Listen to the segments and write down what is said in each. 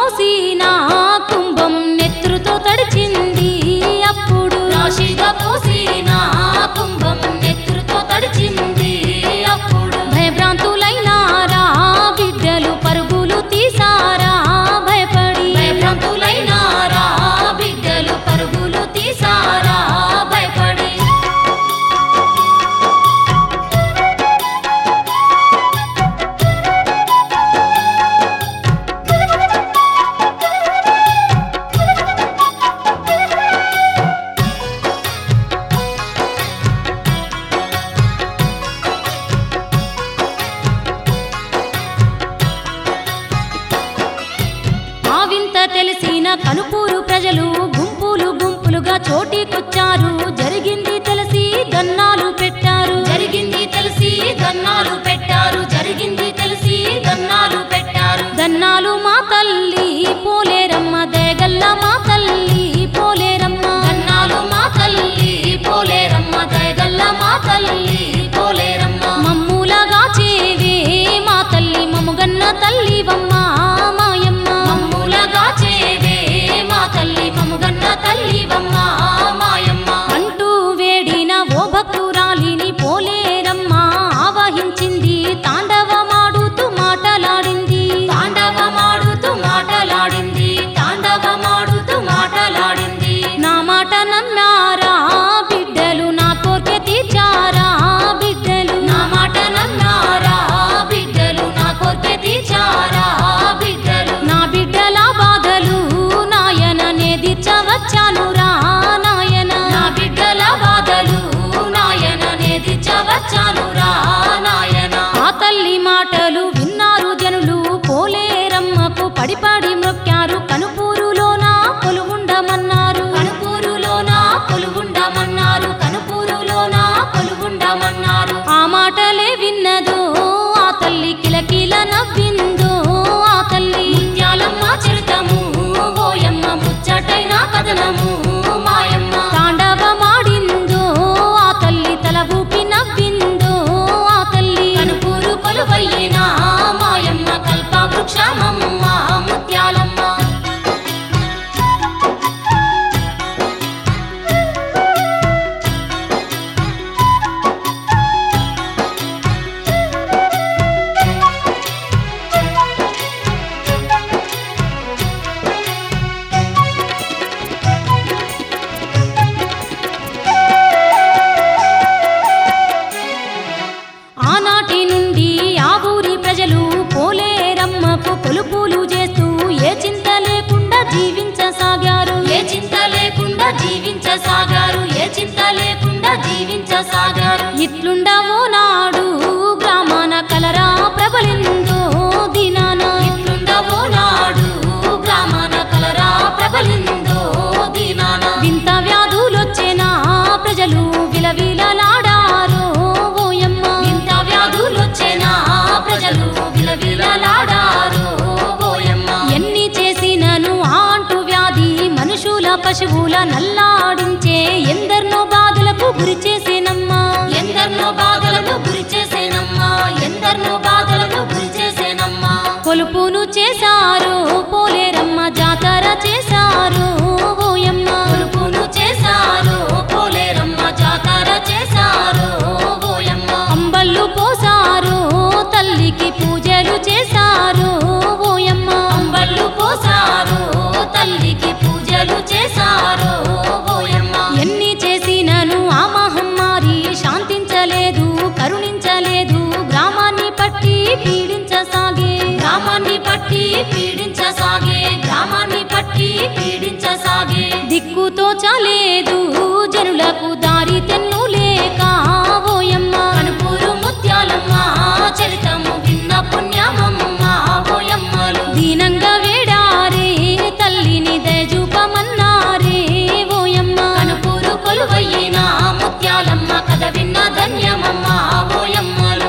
పోసిన కుంభం నెత్రుతో తడిచింది అప్పుడు రాశిగా పోసిన కుంభం నెత్తురుతో తడిచింది అప్పుడు భయభ్రాంతులైనారా బిడ్డలు పరుగులు తీసారా భయపడి భయభ్రాంతులైనారా బిడ్డలు పరుగులు తీసారా భయపడి ఆ వింత తెలిసిన కనుపూరు ప్రజలు గుంపులు గుంపులుగా చోటికొచ్చారు జరిగింది తెలిసి దన్నాలు పెట్టారు జరిగింది తెలిసి దన్నాలు పెట్టారు జరిగింది తెలిసి దన్నాలు పెట్టారు దన్నాలు మా తల్లి పోలేరమ్మ దేగల్ల మా తల్లి పోలేరమ్మ దన్నాలు మా తల్లి పోలేరమ్మ దయగల్ల మా తల్లి పోలేరమ్మ మమ్ములగా చేవే మా తల్లి మముగన్న తల్లివమ్మ మాయమ్మ మమ్ములగా చేవే మా తల్లి మముగన్న తల్లివమ్మ మాయమ్మ అంటూ వేడిన ఓ భక్తురాలిని పోలేరమ్మ ఆవహించింది తాండవమాడుతూ మాటలాడింది తాండవమాడుతూ మాటలాడింది తాండవమాడుతూ మాటలాడింది నా మాట నమ్మారా బిడ్డలు నా కోరిక తీర్చారా బిడ్డలు నా మాట నన్నారా బిడ్డలు నా కోరిక తీర్చారా బిడ్డలు నా బిడ్డల బాధలు నాయననే తీర్చవచ్చాను రా నాయన నా బిడ్డల బాధలు నాయన నేదించవచ్చాను రా నాయన ఆ తల్లి మాటలు విన్నారు జనులు పోలేరమ్మకు పడిపడి మొక్కారు కనుపూరులోన కొలువుండమన్నారు కనుపూరులోన కొలువుండమన్నారు కనుపూరులోన కొలువుండమన్నారు ఆ మాటలే విన్నదో ఆ తల్లి కిలకిల నవ్విందో ఆ తల్లి ముత్యాలమ్మ చరితము ఓయమ్మ ముచ్చటైన కథనము మాయమ్మ తాండవమాడిందో ఆ తల్లి తల ఊపి నవ్విందో ఆ తల్లి కనుపూరు కొలువయ్యిన మాయమ్మ కల్పవృక్షమమ్మ ముత్యాలమ్మ ఆనాటి నుండి ఆ ఊరి ప్రజలు పోలేరమ్మకు కొలుపులు చేస్తూ ఏ చింత లేకుండా జీవించసాగారు ఏ చింత లేకుండా జీవించసాగారు ఏ చింత లేకుండా జీవించసాగారు ఇట్లుండవో నాడు గ్రామాన కలరా ప్రబలిందో దినాన ఇట్లుండవో నాడు గ్రామాన కలరా ప్రబలిందో దీనాన వింత వ్యాధులొచ్చేనా ప్రజలు విలవిలలాడారో ఓయమ్మ వింత వ్యాధులొచ్చేనా ప్రజలు విలవిలలాడారు ఓయమ్మ ఎన్ని చేసినను ఆ అంటు వ్యాధి మనుషుల పశువుల నల్లాడించే ఎందరినో బాధలకు గురి చేసేనమ్మా ఎందరినో బాధలకు గురి చేసేనమ్మా ఎందరినో బాధలకు గురి చేసేనమ్మా కొలుపును చేశారు పోలేరమ్మ జాతర చేశారు ఓయమ్మ కొలుపును చేశారు పోలేరమ్మ జాతర చేశారు ఓయమ్మ అంబళ్ళు పోసారు తల్లికి పూజలు చేశారు ఓయమ్మ అంబళ్ళు పోసారు తల్లికి పూజలు చేశారు ఓయమ్మ ఎన్ని చేసినను ఆ మహమ్మారి శాంతించలేదు కరుణించలేదు గ్రామాన్ని పట్టి పీడించసాగే గ్రామాన్ని పట్టి పీడించసాగే గ్రామాన్ని పట్టి పీడించసాగే దిక్కుతో చాలేదు జనులకు దారి తెన్ను లేక ఓయమ్మ కనుపూరు ముత్యాలమ్మ చరితము విన్న పుణ్యమమ్మ ఓయమ్మలు దీనంగా వేడారే తల్లిని దయచూపమన్నారే ఓయమ్మ కనుపూరు కొలువయ్యిన ముత్యాలమ్మ కథ విన్న ధన్యమమ్మ ఓయమ్మలు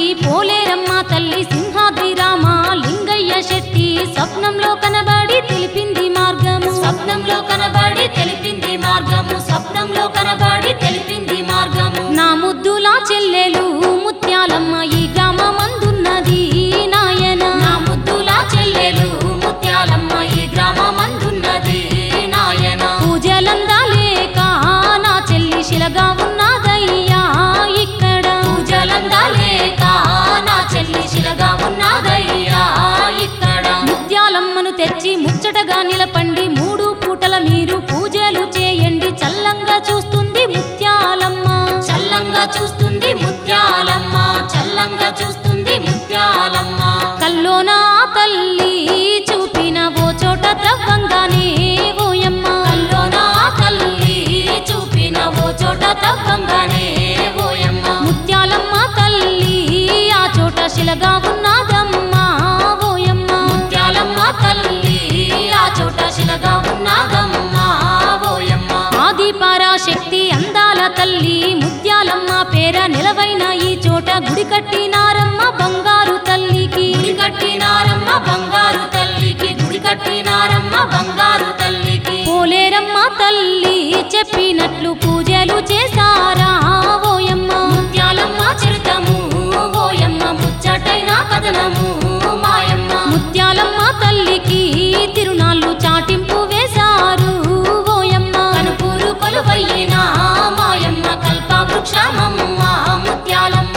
పోలేరమ్మ తల్లి సింహాద్రి రామ లింగయ్య శెట్టి స్వప్నంలో కనబడి తెలిపింది మార్గము స్వప్నంలో కనబడి తెలిపింది మార్గము స్వప్నంలో కనబడి తెలిపింది మార్గము నా ముద్దులా చెల్లెలు ముత్యాలమ్మ ఈ గ్రామమందున్నది నాయన నా ముద్దుల చెల్లెలు ముత్యాలమ్మ ఈ గ్రామమందున్నది నాయన పూజలందాలేక నా చెల్లి శిలగా ఉన్నదయ్యా ఇక్కడ పూజలందాలేక నా చెల్లి శిలగా ఉన్నదయ్యా ఇక్కడ ముత్యాలమ్మను తెచ్చి ముచ్చటగా నిలపండి మూడు పూటల మీరు పూజలు చేయండి చల్లంగా చూస్తుంది ముత్యాలమ్మ చల్లంగా చూస్తుంది ముత్యాలమ్మ చల్లంగా చూస్తుంది ముత్యాలమ్మ కల్లోన ఆ తల్లి చూపిన ఓ చోట ద్రవ్వంగానే ఓయమ్మ కల్లోన తల్లి చూపిన ఓ చోట తప్పంగానే ఓయమ్మ ముత్యాలమ్మ తల్లి ఆ చోట శిలగా ఉన్నదమ్మా ఓయమ్మ ముత్యాలమ్మ తల్లి ఆ చోట శిలగా ఉన్నాదమ్మా ఓయమ్మ ఆది పరాశక్తి అందాల తల్లి ముత్యాలమ్మ పేర నిలవైన ఈ చోట గుడి కట్టినారమ్మ బంగారు తల్లికి గుడి కట్టినారమ్మ బంగారు తల్లికి గుడి కట్టినారమ్మ బంగారు తల్లికి పోలేరమ్మ తల్లి చెప్పినట్లు పూజలు చేశారా ఓయమ్మ ముత్యాలమ్మ చరితము ఓయమ్మ ముచ్చటైన కథనము మాయమ్మ ముత్యాలమ్మ తల్లికి తిరునాళ్ళు చాటింపు వేశారు ఓయమ్మ కనుపూరు కొలువయ్యిన మాయమ్మ కల్పవృక్షమమ్మ ముత్యాలమ్మ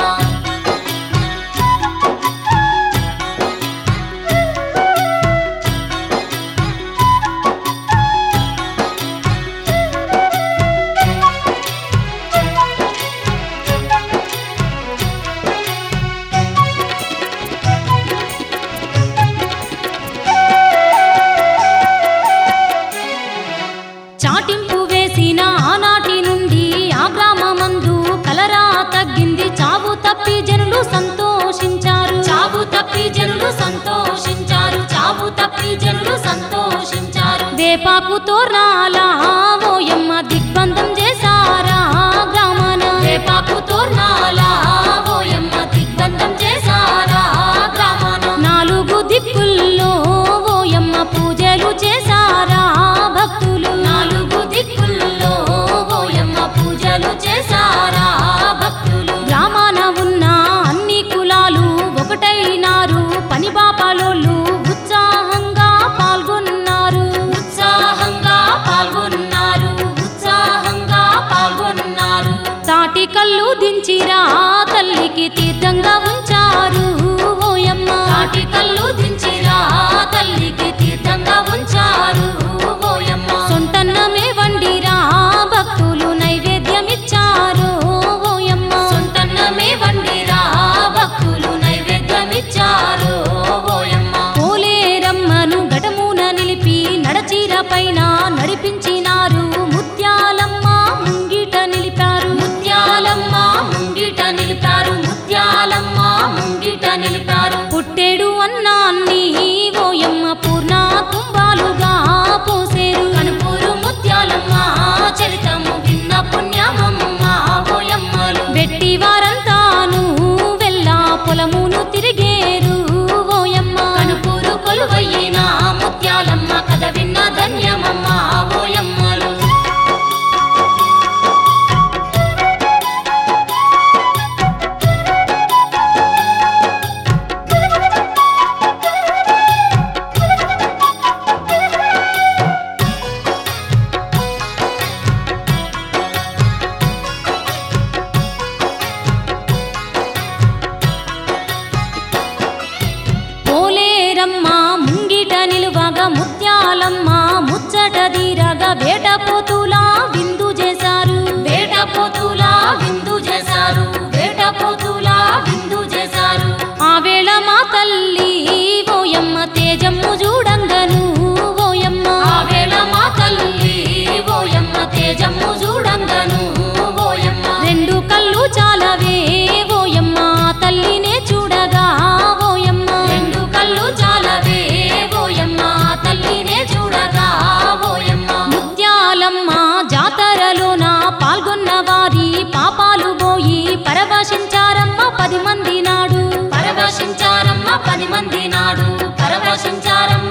చాటింపు వేసిన ఆనాటి నుండి ఆ గ్రామమందు కలరా తగ్గింది చావు తప్పి జనులు సంతోషించారు చావు తప్పి జనులు సంతోషించారు చావు తప్పి జనులు సంతోషించారు వేపాకు తోర్నాల ఓయమ్మ దిగ్బంధం చేశారా గ్రామాన వేపాకు తోర్నాల ఓయమ్మ దిగ్బంధం చేశారా గ్రామాన నాలుగు దిక్కుల్లో ఓయమ్మ పూజలు చేశారా భక్తులు నాలుగు దిక్కుల్లో ఓయమ్మ పూజలు చేశారా భక్తులు గ్రామాన ఉన్న అన్ని కులాలు ఒకటైనారు పని బాపాలోళ్ళు ఉత్సాహంగా పాల్గొన్నారు ఉత్సాహంగా పాల్గొన్నారు ఉత్సాహంగా పాల్గొన్నారు తాటి కళ్ళు దించిరా తల్లికి తీర్థంగా ఉంచారు ఓయమ్మ తాటి కళ్ళు దించిరా తల్లికి తీర్థంగా ఉంచారు ఓయమ్మ సొంటన్నమే వండిరా భక్తులు నైవేద్యమిచ్చారు ఓయమ్మ సొంతన్నమే వండిరా భక్తులు నైవేద్యమిచ్చారు ఓయమ్మ పోలేరమ్మను ఘటమున నిలిపి నడచీర పైన నడిపించినారు ముత్యాలమ్మ ముంగిట నిలిపారు ముత్యాలమ్మ ముంగిట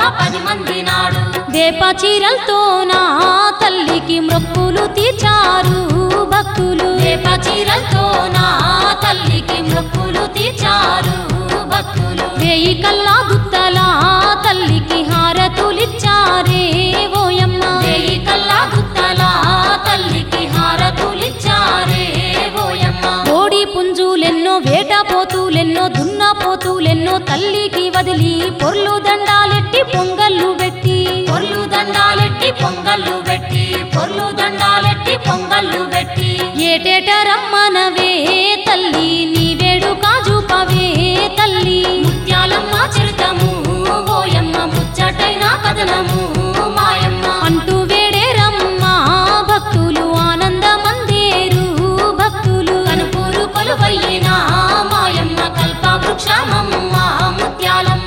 పది మంది నాడు వేప చీరలతో నా తల్లికి మొక్కులు తీర్చారు భక్తులు వేప చీరలతో నా తల్లికి మొక్కులు తీర్చారు భక్తులు వేయి కల్లా గుత్తల తల్లికి హారతులిచ్చారే ఓయమ్మ వేయి కల్లా గుత్తల తల్లికి హారతులిచ్చారే ఓయమ్మ కోడి పుంజులెన్నో వేట పోతులెన్నో దున్న పోతులెన్నో తల్లికి వదిలి పొర్లు దండాలెట్టి పొంగళ్ళు పెట్టి పొర్లు దండాలెట్టి పొంగళ్ళు పెట్టి పొర్లు దండాలెట్టి పొంగళ్ళు పెట్టి ఏటేట రమ్మనవే తల్లి నీ వేడు కాజుపవే తల్లి ముత్యాలమ్మ చరితము ఓయమ్మ ముచ్చటైన కథనము మాయమ్మ అంటూ వేడే రమ్మ భక్తులు ఆనందమందేరు భక్తులు కనుపూరు కొలువయ్యిన మాయమ్మ కల్ప వృక్షమమ్మ ముత్యాలమ్మ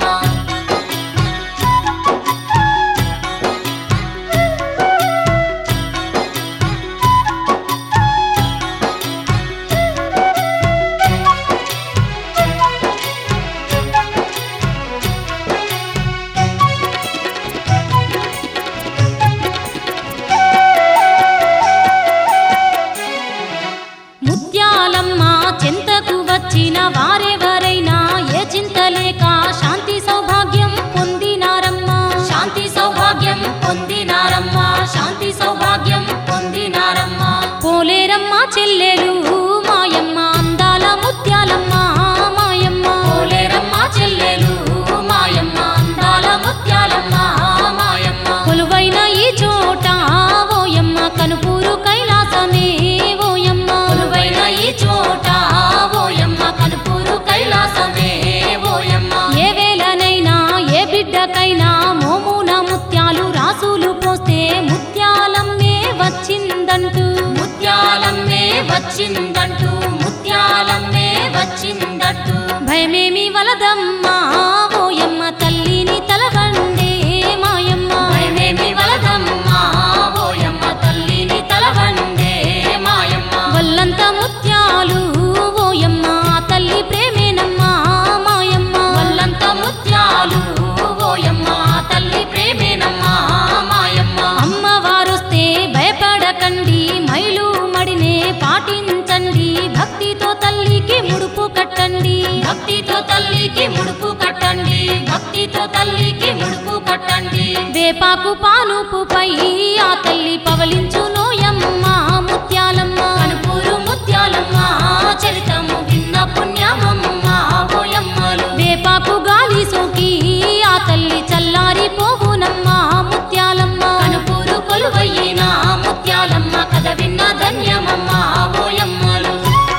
ముత్యాలమ్మ చెంతకు వచ్చిన వారెవరైనా ఏ చింత లేక శాంతి సౌభాగ్యం పొందినారమ్మ శాంతి సౌభాగ్యం పొందినారమ్మ శాంతి సౌభాగ్యం పొందినారమ్మ పోలేరమ్మ చెల్లెలు మాయమ్మ అందాల ముత్యాలమ్మ మాయమ్మ పోలేరమ్మ చెల్లెలు మాయమ్మ అందాల ముత్యాలమ్మ మాయమ్మ కొలువైన ఈ చోట ఓయమ్మ కనుపూరు కైలాసమే ఓయమ్మ కొలువైన ఈ చోట ఓయమ్మ కనుపూరు కైలాసమే ఓయమ్మ ఏ వేళనైనా ఏ బిడ్డకైనా మోమున ముత్యాలు రాసులు పోస్తే ముత్యాలమ్మే వచ్చిందంటూ ముత్యాలమ్మే వచ్చిందంటూ ముత్యాలమ్మే వచ్చిందంటూ భయమేమి వలదమ్మా ఓయమ్మ తల్లిని తలవండే మాయమ్మ భయమేమి వలదమ్మా ఓయమ్మ తల్లిని తలవండే మాయమ్మ వల్లంత ముత్యాలు ఓయమ్మ ఆ తల్లి ప్రేమేనమ్మా మాయమ్మ వల్లంత ముత్యాలు ఓయమ్మ తల్లి ప్రేమేనమ్మా మాయమ్మ అమ్మవారొస్తే భయపడకండి మైలు మడినే పాటించండి భక్తితో తల్లికి ముడుపు కట్టండి భక్తితో తల్లికి ముడుపు కట్టండి భక్తితో తల్లికి ముడుపు కట్టండి వేపాకు పానుపుపై ఆ తల్లి పవలించునోయమ్మ ముత్యాలమ్మ కనుపూరు ముత్యాలమ్మ చరితము విన్న పుణ్యమమ్మ ఓయమ్మలు వేపాకు గాలి సోకి ఆ తల్లి చల్లారి పోవునమ్మ ముత్యాలమ్మ కనుపూరు కొలువయ్యిన ముత్యాలమ్మ కథ విన్న ధన్యమమ్మ ఓయమ్మలు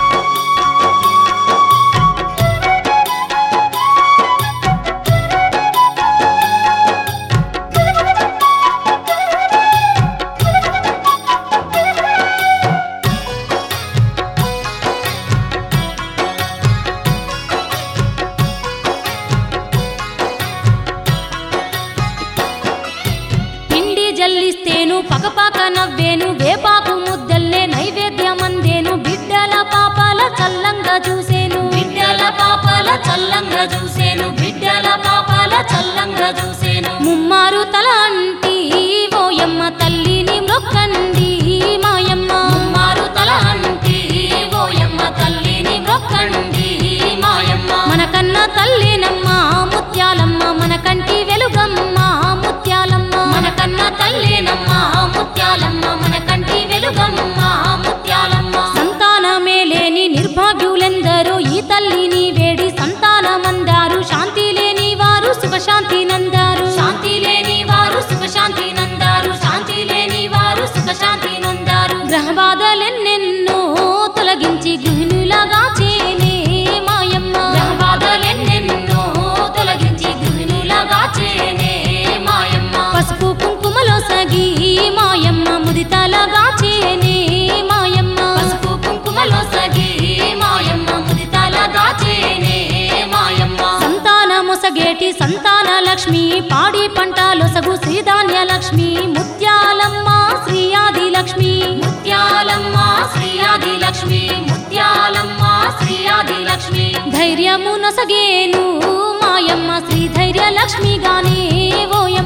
పిండి జల్లిస్తేను పకపక నవ్వేను వేపాకు ముద్దల్లే నైవేద్యమందేను బిడ్డల పాపాల చల్లంగా చూసేను బిడ్డల పాపాల చల్లంగా చూసేను బిడ్డల పాపాల చల్లంగా చూసేను ముమ్మారు తల అంటి ఓయమ్మ తల్లిని మొక్కండి మాయమ్మ మారు తల అంటి ఓయమ్మ తల్లిని మొక్కండి మాయమ్మ మనకన్న తల్లినమ్మ ముత్యాలమ్మ మన కంటి వెలుగమ్మ ముత్యాలమ్మ మన కన్న తల్లినమ్మ ముత్యాలమ్మ మన కంటి వెలుగమ్మ ముత్యాలమ్మ సంతానమే లేని నిర్భాగ్యులెందరో ఈ తల్లిని వేడి సంతానమందారు శాంతి లేని వారు సుఖశాంతి నందారు శాంతి లేని వారు సుఖశాంతి నందారు శాంతి లేని వారు సుఖశాంతి నందారు గ్రహ బాధలెన్నెన్నో తొలగించి గృహిణులగా చేనే మాయమ్మ గ్రహబాధలెన్నెన్నో తొలగించి గృహిణులగా చేనే మాయమ్మ పసుపు కుంకుమలో సగి మాయమ్మ ముదితలగా చేనే మాయమ్మ పసుపు కుంకుమలో సగి మాయమ్మ ముదితలగా చేనే మాయమ్మ సంతాన మొసగేటి సంతాన లక్ష్మి పాడి పంటలొసగు శ్రీధాన్య లక్ష్మి ముత్యాలమ్మ శ్రీ ఆది లక్ష్మి ముత్యాలమ్మ శ్రీ ఆది లక్ష్మి ముత్యాలమ్మ శ్రీ ఆది లక్ష్మి ధైర్యము నొసగేను మాయమ్మ శ్రీ ధైర్య లక్ష్మి గానే ఓయమ్మ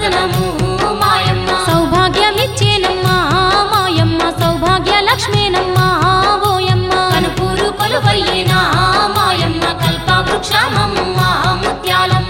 కథనము మాయమ్మ సౌభాగ్యమిచ్చేనమ్మా మాయమ్మ సౌభాగ్య లక్ష్మేనమ్మా ఓయమ్మ కనుపూరు కొలువయ్యిన మాయమ్మ కల్పవృక్షమమ్మ ముత్యాలమ్మ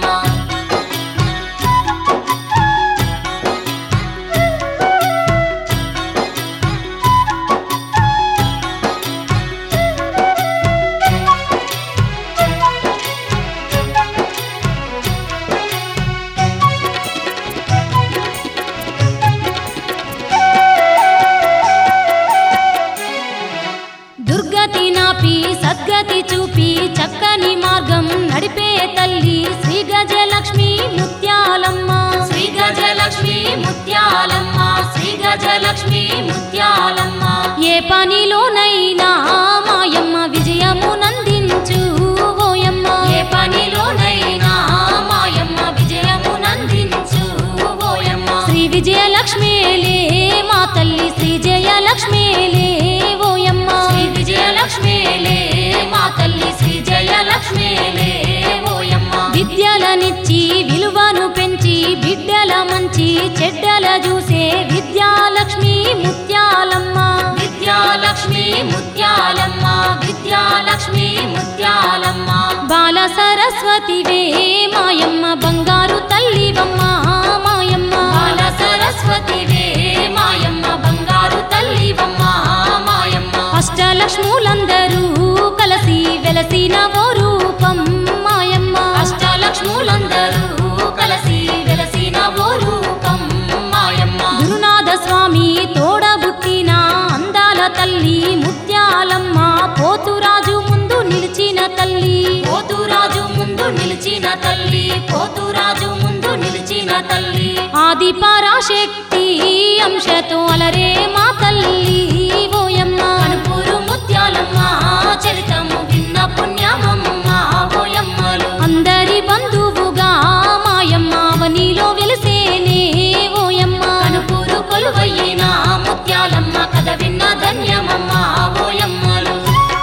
దుర్గతి నాపి సద్గతి చూపి చక్కని మార్గం నడిపే తల్లి శ్రీ గజలక్ష్మి ముత్యాలమ్మ శ్రీ గజలక్ష్మి ముత్యాలమ్మ శ్రీ గజలక్ష్మి ముత్యాలమ్మ ఏ పనిలోనైనా మాయమ్మ విజయము నందించు ఓయమ్మ ఏ పనిలోనైనా మాయమ్మ విజయము నందించు ఓయమ్మ శ్రీ విజయలక్ష్మేలే మా తల్లి శ్రీ జయలక్ష్మేలే ఓయమ్మ శ్రీ విజయలక్ష్మేలే మా తల్లి శ్రీ జయలక్ష్మేలే ఓయమ్మ విద్యలనిచ్చి విలువను పెంచి బిడ్డల మంచి చెడ్డల చూసే విద్యాలక్ష్మి ముత్యాలమ్మ విద్యాలక్ష్మి ముత్యాలమ్మ విద్యాలక్ష్మి ముత్యాలమ్మ బాల సరస్వతివే మాయమ్మ బంగారు తల్లివమ్మ మాయమ్మ బాల సరస్వతివే మాయమ్మ బంగారు తల్లివమ్మ మాయమ్మ అష్టలక్ష్ములందరూ కలసి వెలసిన ఓ రూపం మాయమ్మ అష్టలక్ష్ములందరూ కలిసి వెలసిన ఓ రూపం మాయమ్మ గురునాథ స్వామి తోడబుట్టిన అందాల తల్లి ముత్యాలమ్మ పోతురాజు ముందు నిలిచిన తల్లి పోతురాజు ముందు నిలిచిన తల్లి పోతురాజు ముందు నిలిచిన తల్లి ఆది పరాశక్తి అంశతో అలరే మా తల్లి ఓయమ్మ కనుపూరు ముత్యాలమ్మ చరితము విన్న పుణ్యమమ్మ ఓయమ్మలు అందరి బంధువుగా మాయమ్మ అవనిలో వెలిసేనే ఓయమ్మ కనుపూరు కొలువయ్యిన ముత్యాలమ్మ కథ విన్న ధన్యమమ్మ ఓయమ్మలు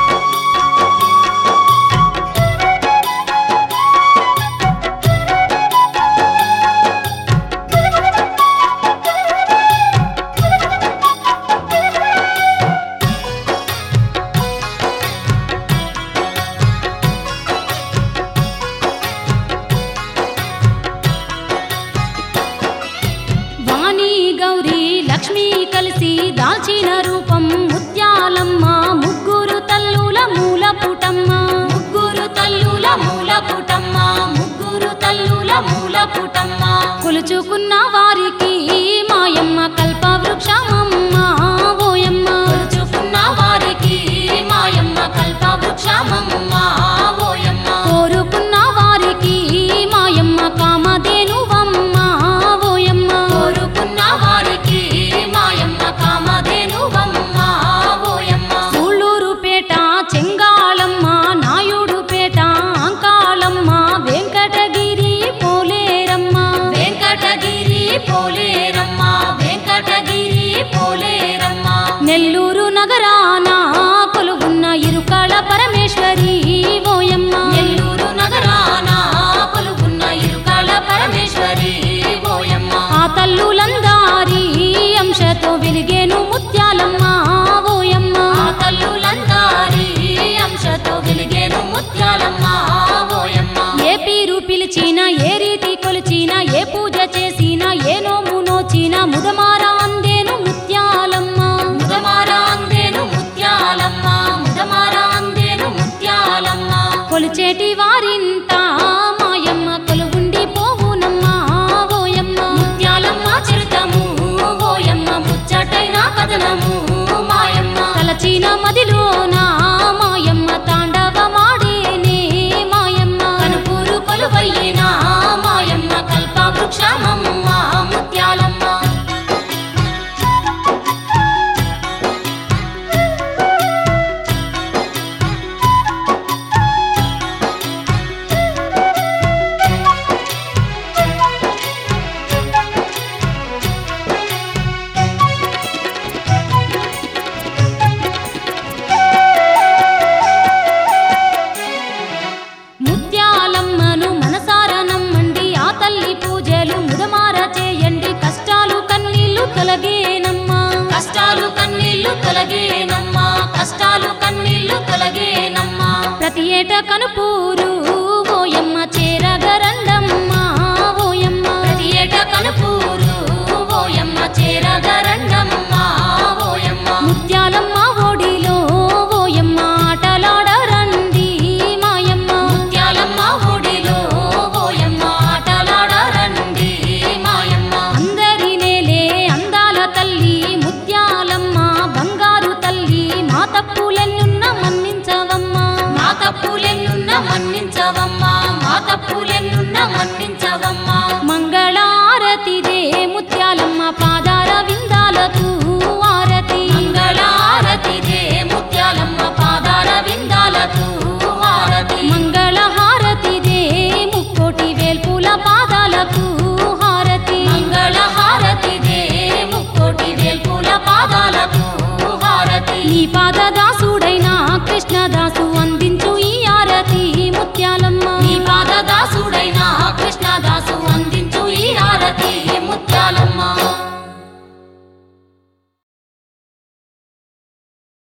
వాణి గౌరీ లక్ష్మి కలిసి దాల్చిన రూపం ముత్యాలమ్మ ముగ్గురు తల్లుల మూల పుటమ్మ ముగ్గురు తల్లుల మూల పుటమ్మ ముగ్గురు తల్లుల మూల పుటమ్మ కొలుచుకున్న వారికి మాయమ్మ కల్పవృక్షమమ్మ ఓయమ్మ కొలుచుకున్న వారికి మాయమ్మ కల్పవృక్షమమ్మ ఓయమ్మ కోరుకున్న వారికి మాయమ్మ కామధేనువమ్మ ఓయమ్మ కోరుకున్న వారికి మాయమ్మ కామధేనువమ్మ ఓయమ్మ సూళ్ళూరు పేట చెంగాళమ్మ నాయుడు పేట అంకాళమ్మ వెంకటగిరి పోలేరమ్మ వెంకటగిరి పోలేరమ్మ వెంకటగిరి పోలేరమ్మ నెల్లూరు నగరాన కొలువున్న ఇరుకాళ పరమేశ్వరి ఓయమ్మ నెల్లూరు నగరాన కొలుగున్న ఇరుకాల పరమేశ్వరి ఓయమ్మ ఆ తల్లులందారి అంశతో వెలిగేను ముత్యాలమ్మ ఓయమ్మ ఆ తల్లులందారి అంశతో వెలిగేను ముత్యాలమ్మ ఓయమ్మ ఏ పీరు పిలిచిన ఏ రీతి కొలిచిన ఏ పూజ చేసిన ఏ నోము నోచిన ముదమార అందేను ముత్యాలమ్మ ముదమార అందేను ముత్యాలమ్మ ముదమార అందేను ముత్యాలమ్మ కొలిచేటి వారింట మాయమ్మ కొలువుండి పోవునమ్మ ఓయమ్మ ముత్యాలమ్మ చరితము ఓయమ్మ ముచ్చటైన కథనము మాయమ్మ తలచిన మదిలోన మాయమ్మ తాండవమాడేనే మాయమ్మ కనుపూరు కొలువయ్యిన మాయమ్మ కల్పవృక్షమమ్మ ముత్యాలమ్మ తొలగేనమ్మా కష్టాలు కన్నీళ్లు తొలగేనమ్మా ప్రతి ఏటా కనుపూరు